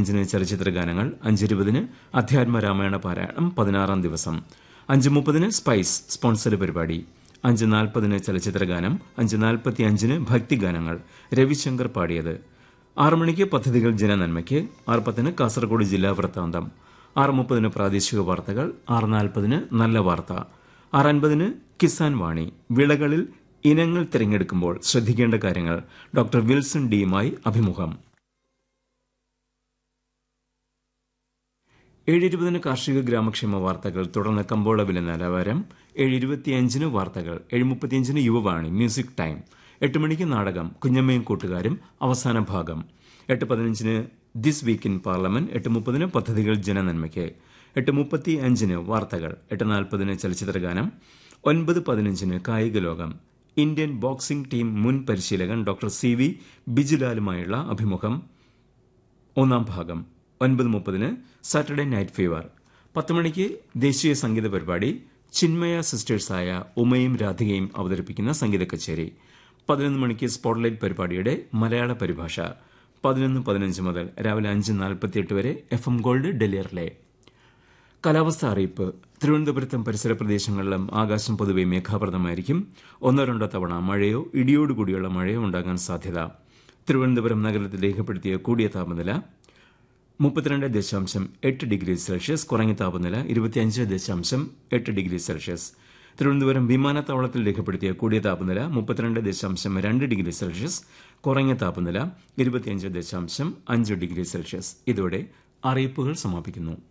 പതിനഞ്ചിന് ചലച്ചിത്ര ഗാനങ്ങൾ അഞ്ചിരുപതിന് അധ്യാത്മ രാമായണ പാരായണം പതിനാറാം ദിവസം അഞ്ച് മുപ്പതിന് സ്പൈസ് സ്പോൺസർഡ് പരിപാടി അഞ്ച് നാൽപ്പതിന് ചലച്ചിത്ര ഗാനം അഞ്ച് നാൽപ്പത്തി അഞ്ചിന് ഭക്തിഗാനങ്ങൾ രവിശങ്കർ പാടിയത് ആറ് മണിക്ക് പദ്ധതികൾ ജനനന്മയ്ക്ക് ആറ് പത്തിന് കാസർഗോഡ് ജില്ലാ വൃത്താന്തം ആറ് മുപ്പതിന് പ്രാദേശിക വാർത്തകൾ ആറ് നാൽപ്പതിന് നല്ല വാർത്ത ആറ് അൻപതിന് കിസാൻ വാണി വിളകളിൽ ഇനങ്ങൾ തിരഞ്ഞെടുക്കുമ്പോൾ ശ്രദ്ധിക്കേണ്ട കാര്യങ്ങൾ ഡോക്ടർ വിൽസൺ ഡിയുമായി അഭിമുഖം ഏഴ് ഇരുപതിന് കാർഷിക ഗ്രാമക്ഷേമ വാർത്തകൾ തുടർന്ന് കമ്പോള വില നിലവാരം ഏഴ് ഇരുപത്തിയഞ്ചിന് വാർത്തകൾ ഏഴ് മുപ്പത്തിയഞ്ചിന് യുവവാണി മ്യൂസിക് ടൈം എട്ട് മണിക്ക് നാടകം കുഞ്ഞമ്മയും കൂട്ടുകാരും അവസാന ഭാഗം എട്ട് പതിനഞ്ചിന് ദിസ് വീക്ക് ഇൻ പാർലമെന്റ് എട്ട് മുപ്പതിന് പദ്ധതികൾ ജനനന്മയ്ക്ക് എട്ട് മുപ്പത്തി അഞ്ചിന് വാർത്തകൾ എട്ട് നാൽപ്പതിന് ചലച്ചിത്ര ഗാനം ഒൻപത് പതിനഞ്ചിന് കായിക ലോകം ഇന്ത്യൻ ബോക്സിംഗ് ടീം മുൻ പരിശീലകൻ ഡോക്ടർ സി വി ബിജുലാലുമായുള്ള അഭിമുഖം ഒന്നാം ഭാഗം ഒൻപത് മുപ്പതിന് സാറ്റർഡേ നൈറ്റ് ഫീവർ പത്ത് മണിക്ക് ദേശീയ സംഗീത പരിപാടി ചിന്മയ സിസ്റ്റേഴ്സായ ഉമയും രാധികയും അവതരിപ്പിക്കുന്ന സംഗീത കച്ചേരി പതിനൊന്ന് മണിക്ക് സ്പോട്ട്ലൈറ്റ് പരിപാടിയുടെ മലയാള പരിഭാഷ പതിനൊന്ന് പതിനഞ്ച് മുതൽ രാവിലെ അഞ്ച് നാൽപ്പത്തിയെട്ട് വരെ എഫ് എം ഗോൾഡ് ഡെലിയറിലെ കാലാവസ്ഥ അറിയിപ്പ് തിരുവനന്തപുരത്തും പരിസര പ്രദേശങ്ങളിലും ആകാശം പൊതുവെ മേഘാവൃതമായിരിക്കും ഒന്നോ രണ്ടോ തവണ മഴയോ ഇടിയോടുകൂടിയുള്ള മഴയോ ഉണ്ടാകാൻ സാധ്യത തിരുവനന്തപുരം നഗരത്തിൽ രേഖപ്പെടുത്തിയ കൂടിയ താപനില മുപ്പത്തിരണ്ട് ദശാംശം എട്ട് ഡിഗ്രി സെൽഷ്യസ് കുറഞ്ഞ താപനില ഇരുപത്തിയഞ്ച് ദശാംശം എട്ട് ഡിഗ്രി സെൽഷ്യസ് തിരുവനന്തപുരം വിമാനത്താവളത്തിൽ രേഖപ്പെടുത്തിയ കൂടിയ താപനില മുപ്പത്തിരണ്ട് ദശാംശം രണ്ട് ഡിഗ്രി സെൽഷ്യസ് കുറഞ്ഞ താപനില ഇരുപത്തിയഞ്ച് ദശാംശം അഞ്ച് ഡിഗ്രി സെൽഷ്യസ് ഇതോടെ അറിയിപ്പുകൾ സമാപിക്കുന്നു